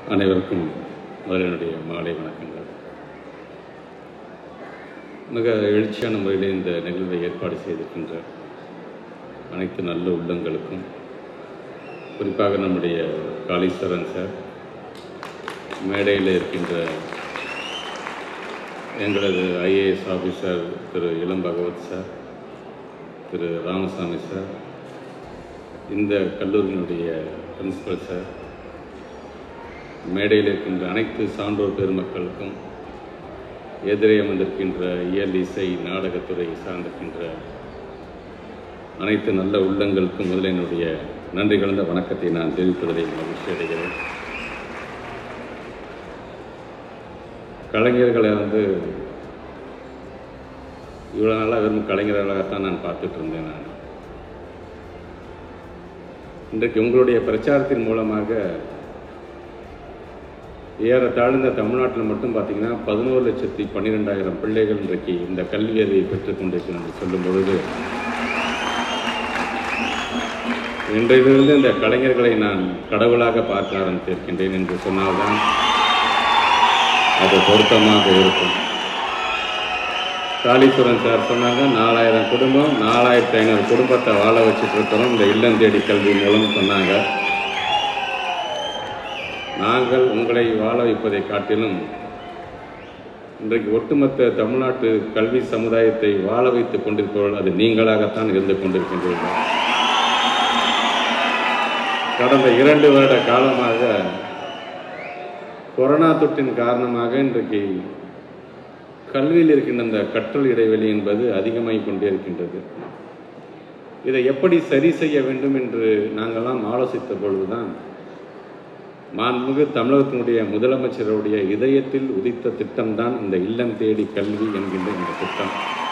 அனைவருக்கும் முதலினுடைய மாலை வணக்கங்கள் மிக எழுச்சியான முறையில் இந்த நிகழ்வை ஏற்பாடு செய்திருக்கின்ற அனைத்து நல்ல உள்ளங்களுக்கும் குறிப்பாக நம்முடைய காளீஸ்வரன் சார் மேடையில் இருக்கின்ற எங்களது IAS officer Thiru Ilam Bhagavath sir Thiru Ramasamy sir இந்த கல்லூரியினுடைய பிரின்சிபல் சார் மேடையில் இருக்கின்ற அனைத்து சான்றோர் பெருமக்களுக்கும் எதிரே வந்திருக்கின்ற இயல் இசை நாடகத்துறை சார்ந்திருக்கின்ற அனைத்து நல்ல உள்ளங்களுக்கும் முதல்ல என்னுடைய நன்றி கலந்த வணக்கத்தை நான் தெரிவிப்பதில் மகிழ்ச்சி அடைகிறேன் கலைஞர்களை வந்து இவ்வளோ நாளாக வெறும் கலைஞர்களாகத்தான் நான் பார்த்துட்டு இருந்தேன் நான் இன்றைக்கு உங்களுடைய பிரச்சாரத்தின் மூலமாக ஏறத்தாழ இந்த தமிழ்நாட்டில் மட்டும் பார்த்தீங்கன்னா பதினோரு லட்சத்தி பன்னிரெண்டாயிரம் பிள்ளைகள் இன்றைக்கு இந்த கல்வி அறிவை பெற்றுக் கொண்டிருக்கிறோம் என்று சொல்லும் பொழுது இன்றையிலிருந்து இந்த கலைஞர்களை நான் கடவுளாக பார்க்க ஆரம்பித்திருக்கின்றேன் என்று சொன்னால்தான் அது பொருத்தமாக இருக்கும் காளீஸ்வரன் சார் சொன்னாங்க நாலாயிரம் குடும்பம் நாலாயிரத்தி ஐநூறு குடும்பத்தை வாழ வச்சுட்டு இருக்கிறோம் இந்த இல்லம் தேடி கல்வி மூலம் சொன்னாங்க நாங்கள் உங்களை வாழ வைப்பதை காட்டிலும் இன்றைக்கு ஒட்டுமொத்த தமிழ்நாட்டு கல்வி சமுதாயத்தை வாழ வைத்துக் கொண்டிருப்பவர்கள் அது நீங்களாகத்தான் இருந்து கொண்டிருக்கின்றீர்கள் கடந்த இரண்டு வருட காலமாக கொரோனா தொற்றின் காரணமாக இன்றைக்கு கல்வியில் இருக்கின்ற அந்த கற்றல் இடைவெளி என்பது அதிகமாகிக் கொண்டே இருக்கின்றது இதை எப்படி சரி செய்ய வேண்டும் என்று நாங்கள்லாம் ஆலோசித்த பொழுதுதான் மாண்புமிகு தமிழகத்தினுடைய முதலமைச்சருடைய இதயத்தில் உதித்த திட்டம்தான் இந்த இல்லம் தேடி கல்வி என்கின்ற இந்த திட்டம்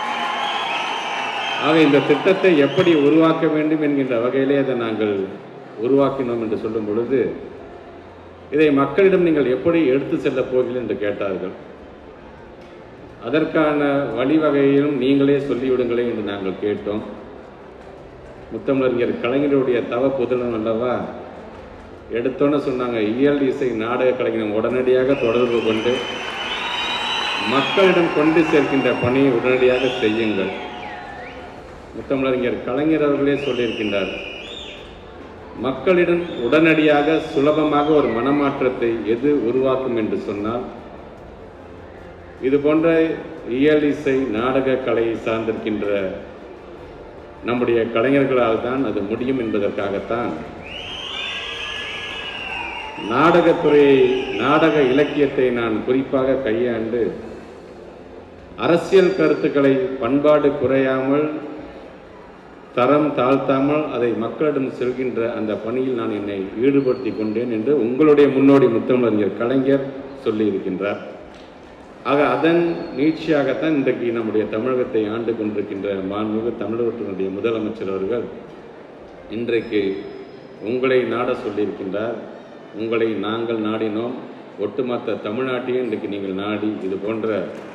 ஆக இந்த திட்டத்தை எப்படி உருவாக்க வேண்டும் என்கின்ற வகையிலே அதை நாங்கள் உருவாக்கினோம் என்று சொல்லும் பொழுது இதை மக்களிடம் நீங்கள் எப்படி எடுத்து செல்லப் போகிறீர்கள் என்று கேட்டார்கள் அதற்கான வழிவகையிலும் நீங்களே சொல்லிவிடுங்களே என்று நாங்கள் கேட்டோம் முத்தமிழறிஞர் கலைஞருடைய தவ புதனம் அல்லவா எடுத்தோன்னு சொன்னாங்க இயல் இசை நாடக கலைஞர் உடனடியாக தொடர்பு கொண்டு மக்களிடம் கொண்டு சேர்க்கின்ற பணியை உடனடியாக செய்யுங்கள் முத்தமிழறிஞர் கலைஞர் அவர்களே சொல்லியிருக்கின்றார் மக்களிடம் உடனடியாக சுலபமாக ஒரு மனமாற்றத்தை எது உருவாக்கும் என்று சொன்னால் இது போன்ற இயல் இசை நாடக கலையை சார்ந்திருக்கின்ற நம்முடைய கலைஞர்களால் தான் அது முடியும் என்பதற்காகத்தான் நாடகத்துறையை நாடக இலக்கியத்தை நான் குறிப்பாக கையாண்டு அரசியல் கருத்துக்களை பண்பாடு குறையாமல் தரம் தாழ்த்தாமல் அதை மக்களிடம் செல்கின்ற அந்த பணியில் நான் என்னை ஈடுபடுத்தி கொண்டேன் என்று உங்களுடைய முன்னோடி முத்தமிழறிஞர் கலைஞர் சொல்லியிருக்கின்றார் ஆக அதன் நீட்சியாகத்தான் இன்றைக்கு நம்முடைய தமிழகத்தை ஆண்டு கொண்டிருக்கின்ற மாண்புமிகு தமிழகத்தினுடைய முதலமைச்சர் அவர்கள் இன்றைக்கு உங்களை நாட சொல்லியிருக்கின்றார் உங்களை நாங்கள் நாடினோம் ஒட்டுமொத்த தமிழ்நாட்டையும் இன்றைக்கு நீங்கள் நாடி இது போன்ற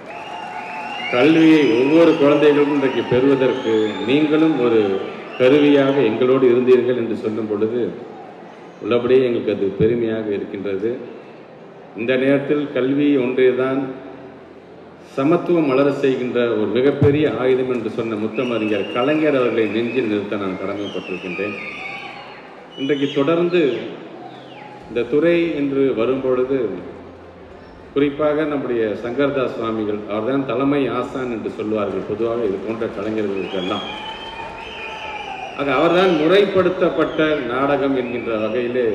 கல்வியை ஒவ்வொரு குழந்தைகளும் இன்றைக்கு பெறுவதற்கு நீங்களும் ஒரு கருவியாக எங்களோடு இருந்தீர்கள் என்று சொல்லும் பொழுது உள்ளபடியே எங்களுக்கு அது பெருமையாக இருக்கின்றது இந்த நேரத்தில் கல்வி ஒன்றேதான் சமத்துவம் மலர செய்கின்ற ஒரு மிகப்பெரிய ஆயுதம் என்று சொன்ன முத்தமறிஞர் கலைஞர் அவர்களை நெஞ்சில் நிறுத்த நான் கடமைப்பட்டிருக்கின்றேன் இன்றைக்கு தொடர்ந்து இந்த துறை என்று வரும்பொழுது குறிப்பாக நம்முடைய சங்கர்தாஸ் சுவாமிகள் அவர்தான் தலைமை ஆசான் என்று சொல்வார்கள் பொதுவாக இது போன்ற கலைஞர்களுக்கெல்லாம் ஆக அவர்தான் முறைப்படுத்தப்பட்ட நாடகம் என்கின்ற வகையிலே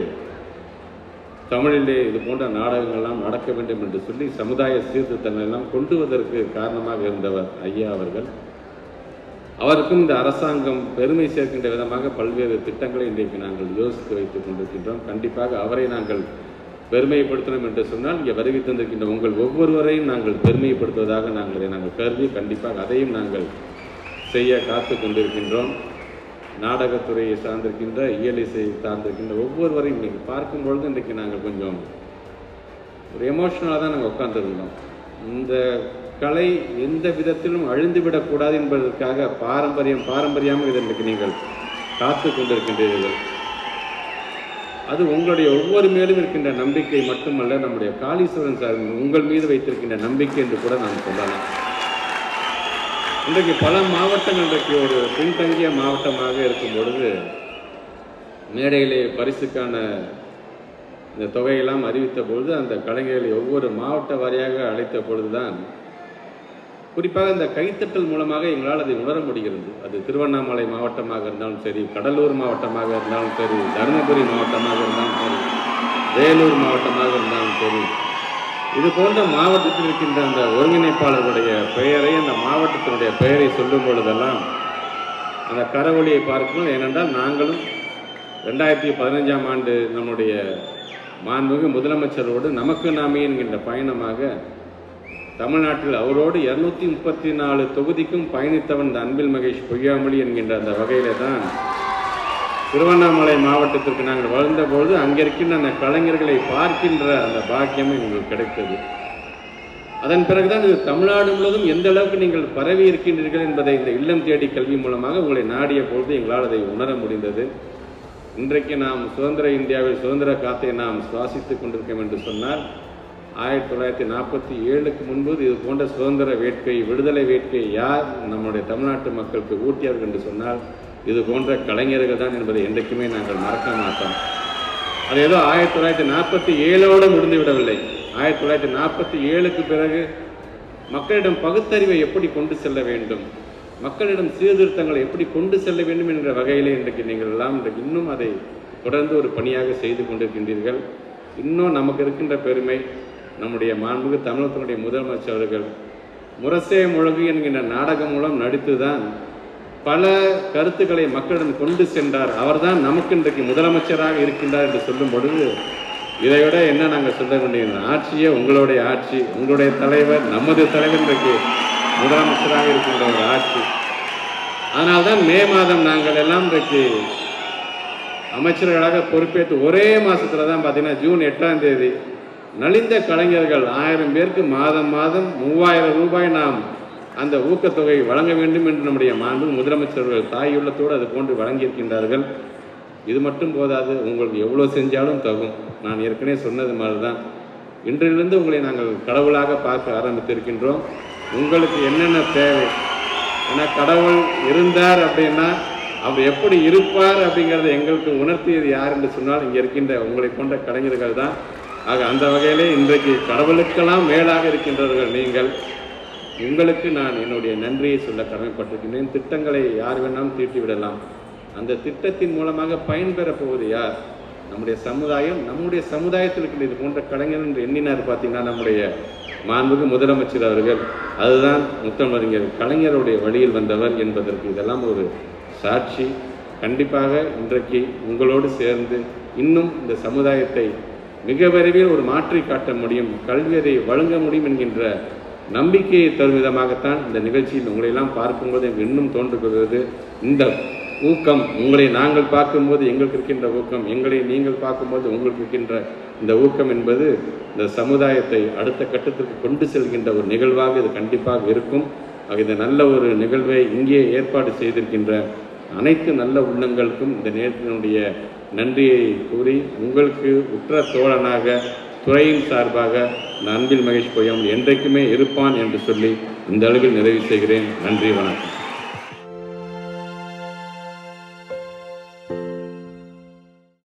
தமிழிலே இது போன்ற நாடகங்கள்லாம் நடக்க வேண்டும் என்று சொல்லி சமுதாய சீர்திருத்தங்கள் எல்லாம் கொண்டு வருவதற்கு காரணமாக இருந்தவர் ஐயா அவர்கள் அவருக்கும் இந்த அரசாங்கம் பெருமை சேர்க்கின்ற விதமாக பல்வேறு திட்டங்களை இன்றைக்கு நாங்கள் யோசித்து வைத்துக் கொண்டிருக்கின்றோம் கண்டிப்பாக அவரை நாங்கள் பெருமைப்படுத்தணும் என்று சொன்னால் இங்கே வருகை தந்திருக்கின்ற உங்கள் ஒவ்வொருவரையும் நாங்கள் பெருமைப்படுத்துவதாக நாங்கள் இதை நாங்கள் கருதி கண்டிப்பாக அதையும் நாங்கள் செய்ய காத்து கொண்டிருக்கின்றோம் நாடகத்துறையை சார்ந்திருக்கின்ற இயல் இசை சார்ந்திருக்கின்ற ஒவ்வொருவரையும் இன்றைக்கி பார்க்கும் பொழுது இன்றைக்கு நாங்கள் கொஞ்சம் ஒரு எமோஷனலாக தான் நாங்கள் உட்காந்துருந்தோம் இந்த கலை எந்த விதத்திலும் அழிந்துவிடக்கூடாது என்பதற்காக பாரம்பரியம் பாரம்பரியமாக இதை இன்றைக்கு நீங்கள் காத்து கொண்டிருக்கின்றீர்கள் அது உங்களுடைய ஒவ்வொரு மேலும் இருக்கின்ற நம்பிக்கை மட்டுமல்ல நம்முடைய காளீஸ்வரன் சார் உங்கள் மீது வைத்திருக்கின்ற நம்பிக்கை என்று கூட நாம் சொல்லலாம் இன்றைக்கு பல மாவட்டங்கள் இன்றைக்கு ஒரு பின்தங்கிய மாவட்டமாக இருக்கும் பொழுது மேடையிலே பரிசுக்கான இந்த தொகையெல்லாம் அறிவித்த பொழுது அந்த கலைஞர்களை ஒவ்வொரு மாவட்ட வாரியாக அழைத்த பொழுதுதான் குறிப்பாக இந்த கைத்தட்டல் மூலமாக எங்களால் அதை உணர முடிகிறது அது திருவண்ணாமலை மாவட்டமாக இருந்தாலும் சரி கடலூர் மாவட்டமாக இருந்தாலும் சரி தருமபுரி மாவட்டமாக இருந்தாலும் சரி வேலூர் மாவட்டமாக இருந்தாலும் சரி இது போன்ற மாவட்டத்தில் இருக்கின்ற அந்த ஒருங்கிணைப்பாளர்களுடைய பெயரை அந்த மாவட்டத்தினுடைய பெயரை சொல்லும் பொழுதெல்லாம் அந்த கரவொலியை பார்க்கணும் ஏனென்றால் நாங்களும் ரெண்டாயிரத்தி பதினஞ்சாம் ஆண்டு நம்முடைய மாண்புமிகு முதலமைச்சரோடு நமக்கு நாமே என்கின்ற பயணமாக தமிழ்நாட்டில் அவரோடு இருநூத்தி முப்பத்தி நாலு தொகுதிக்கும் பயணித்தவன் இந்த அன்பில் மகேஷ் பொய்யாமொழி என்கின்ற அந்த வகையில தான் திருவண்ணாமலை மாவட்டத்திற்கு நாங்கள் வளர்ந்தபொழுது அங்கே இருக்கின்ற அந்த கலைஞர்களை பார்க்கின்ற அந்த பாக்கியம் எங்களுக்கு கிடைத்தது அதன் பிறகுதான் இது தமிழ்நாடு முழுவதும் எந்த அளவுக்கு நீங்கள் பரவி இருக்கின்றீர்கள் என்பதை இந்த இல்லம் தேடி கல்வி மூலமாக உங்களை நாடிய பொழுது எங்களால் அதை உணர முடிந்தது இன்றைக்கு நாம் சுதந்திர இந்தியாவில் சுதந்திர காத்தை நாம் சுவாசித்துக் கொண்டிருக்கோம் என்று சொன்னால் ஆயிரத்தி தொள்ளாயிரத்தி நாற்பத்தி ஏழுக்கு முன்பு இது போன்ற சுதந்திர வேட்கை விடுதலை வேட்கை யார் நம்முடைய தமிழ்நாட்டு மக்களுக்கு ஊட்டியார்கள் என்று சொன்னால் இது போன்ற கலைஞர்கள் தான் என்பதை என்றைக்குமே நாங்கள் மறக்க மாட்டோம் அது ஏதோ ஆயிரத்தி தொள்ளாயிரத்தி நாற்பத்தி ஏழோடு முடிந்து விடவில்லை ஆயிரத்தி தொள்ளாயிரத்தி நாற்பத்தி ஏழுக்கு பிறகு மக்களிடம் பகுத்தறிவை எப்படி கொண்டு செல்ல வேண்டும் மக்களிடம் சீர்திருத்தங்களை எப்படி கொண்டு செல்ல வேண்டும் என்ற வகையிலே இன்றைக்கு நீங்கள் எல்லாம் இன்றைக்கு இன்னும் அதை தொடர்ந்து ஒரு பணியாக செய்து கொண்டிருக்கின்றீர்கள் இன்னும் நமக்கு இருக்கின்ற பெருமை நம்முடைய மாண்புமிகு தமிழகத்தினுடைய முதலமைச்சர் அவர்கள் முரசே முழங்கு என்கின்ற நாடகம் மூலம் நடித்துதான் பல கருத்துக்களை மக்களிடம் கொண்டு சென்றார் அவர்தான் நமக்கு இன்றைக்கு முதலமைச்சராக இருக்கின்றார் என்று சொல்லும் பொழுது இதை விட என்ன நாங்கள் சொல்ல வேண்டியது ஆட்சியே உங்களுடைய ஆட்சி உங்களுடைய தலைவர் நமது தலைவர் இன்றைக்கு முதலமைச்சராக இருக்கின்ற ஒரு ஆட்சி அதனால்தான் மே மாதம் நாங்கள் எல்லாம் இன்றைக்கு அமைச்சர்களாக பொறுப்பேற்று ஒரே மாசத்துல தான் பார்த்தீங்கன்னா ஜூன் எட்டாம் தேதி நலிந்த கலைஞர்கள் ஆயிரம் பேருக்கு மாதம் மாதம் மூவாயிரம் ரூபாய் நாம் அந்த ஊக்கத்தொகை வழங்க வேண்டும் என்று நம்முடைய மாண்பு முதலமைச்சர்கள் தாயுள்ளத்தோடு அது போன்று வழங்கியிருக்கின்றார்கள் இது மட்டும் போதாது உங்களுக்கு எவ்வளோ செஞ்சாலும் தகும் நான் ஏற்கனவே சொன்னது மாதிரி தான் இன்றிலிருந்து உங்களை நாங்கள் கடவுளாக பார்க்க ஆரம்பித்திருக்கின்றோம் உங்களுக்கு என்னென்ன தேவை ஏன்னா கடவுள் இருந்தார் அப்படின்னா அவர் எப்படி இருப்பார் அப்படிங்கிறத எங்களுக்கு உணர்த்தியது யார் என்று சொன்னால் இங்கே இருக்கின்ற உங்களை போன்ற கலைஞர்கள் தான் ஆக அந்த வகையிலே இன்றைக்கு கடவுளுக்கெல்லாம் மேலாக இருக்கின்றவர்கள் நீங்கள் உங்களுக்கு நான் என்னுடைய நன்றியை சொல்ல கடமைப்பட்டிருக்கின்றேன் திட்டங்களை யார் வேணாலும் தீட்டி விடலாம் அந்த திட்டத்தின் மூலமாக பயன்பெறப் போவது யார் நம்முடைய சமுதாயம் நம்முடைய சமுதாயத்தில் இருக்கின்ற இது போன்ற கலைஞர் என்று எண்ணினார் பார்த்தீங்கன்னா நம்முடைய மாண்புக்கு முதலமைச்சர் அவர்கள் அதுதான் முத்தமிழறிஞர் கலைஞருடைய வழியில் வந்தவர் என்பதற்கு இதெல்லாம் ஒரு சாட்சி கண்டிப்பாக இன்றைக்கு உங்களோடு சேர்ந்து இன்னும் இந்த சமுதாயத்தை மிக விரைவில் ஒரு மாற்றி காட்ட முடியும் கல்வியதை வழங்க முடியும் என்கின்ற நம்பிக்கையை தரும் விதமாகத்தான் இந்த நிகழ்ச்சியில் உங்களை எல்லாம் பார்க்கும்போது எனக்கு இன்னும் தோன்றுகிறது இந்த ஊக்கம் உங்களை நாங்கள் பார்க்கும்போது எங்களுக்கு இருக்கின்ற ஊக்கம் எங்களை நீங்கள் பார்க்கும்போது உங்களுக்கு இருக்கின்ற இந்த ஊக்கம் என்பது இந்த சமுதாயத்தை அடுத்த கட்டத்திற்கு கொண்டு செல்கின்ற ஒரு நிகழ்வாக இது கண்டிப்பாக இருக்கும் ஆக இந்த நல்ல ஒரு நிகழ்வை இங்கே ஏற்பாடு செய்திருக்கின்ற அனைத்து நல்ல உள்ளங்களுக்கும் இந்த நேரத்தினுடைய நன்றியை கூறி உங்களுக்கு உற்ற தோழனாக துறையின் சார்பாக இந்த அன்பில் மகேஷ் பொய்யம் என்றைக்குமே இருப்பான் என்று சொல்லி இந்த அளவில் நிறைவு செய்கிறேன் நன்றி வணக்கம்